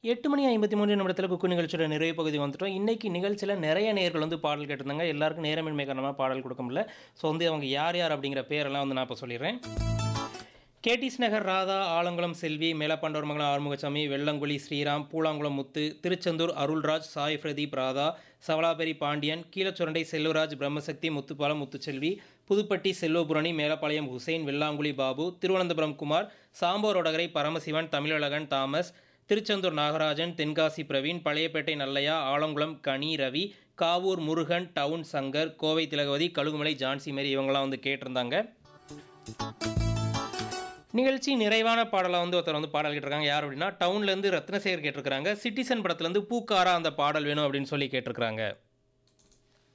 எட்டு மணி ஐம்பத்தி மூன்று நிமிடத்தில் குக்கு நிகழ்ச்சியோட நிறைவு பகுதி வந்துட்டோம் இன்னைக்கு நிகழ்ச்சியில் நிறைய நேர்கள் வந்து பாடல் கேட்டிருந்தாங்க எல்லாருக்கும் நேரமின்மை காரணமாக பாடல் கொடுக்க முடியல ஸோ வந்து அவங்க யார் யார் அப்படிங்கிற பேரெல்லாம் வந்து நான் இப்போ சொல்லிடுறேன் கேடிஸ் நகர் ராதா ஆலங்குளம் செல்வி மேலப்பாண்டவர்மங்கலம் ஆறுமுகசாமி வெள்ளங்குழி ஸ்ரீராம் பூலாங்குளம் முத்து திருச்செந்தூர் அருள்ராஜ் சாய் பிரதீப் ராதா சவலாபெரி பாண்டியன் கீழச்சுரண்டை செல்வராஜ் பிரம்மசக்தி முத்துப்பாலம் முத்துச்செல்வி புதுப்பட்டி செல்வபுரணி மேலப்பாளையம் ஹுசைன் வெள்ளாங்குழி பாபு திருவனந்தபுரம் குமார் சாம்போரோடகரை பரமசிவன் தமிழழகன் தாமஸ் திருச்செந்தூர் நாகராஜன் தென்காசி பிரவீன் பழையப்பேட்டை நல்லையா ஆலங்குளம் கனி ரவி காவூர் முருகன் டவுன் சங்கர் கோவை திலகவதி கழுகுமலை ஜான்சி மேரி இவங்கெல்லாம் வந்து கேட்டிருந்தாங்க நிகழ்ச்சி நிறைவான பாடலாக வந்து ஒருத்தர் வந்து பாடல் கேட்டிருக்காங்க யார் அப்படின்னா டவுன்லேருந்து ரத்னசேகர் கேட்டிருக்காங்க சிட்டிசன் படத்துலேருந்து பூக்காரா அந்த பாடல் வேணும் அப்படின்னு சொல்லி கேட்டிருக்காங்க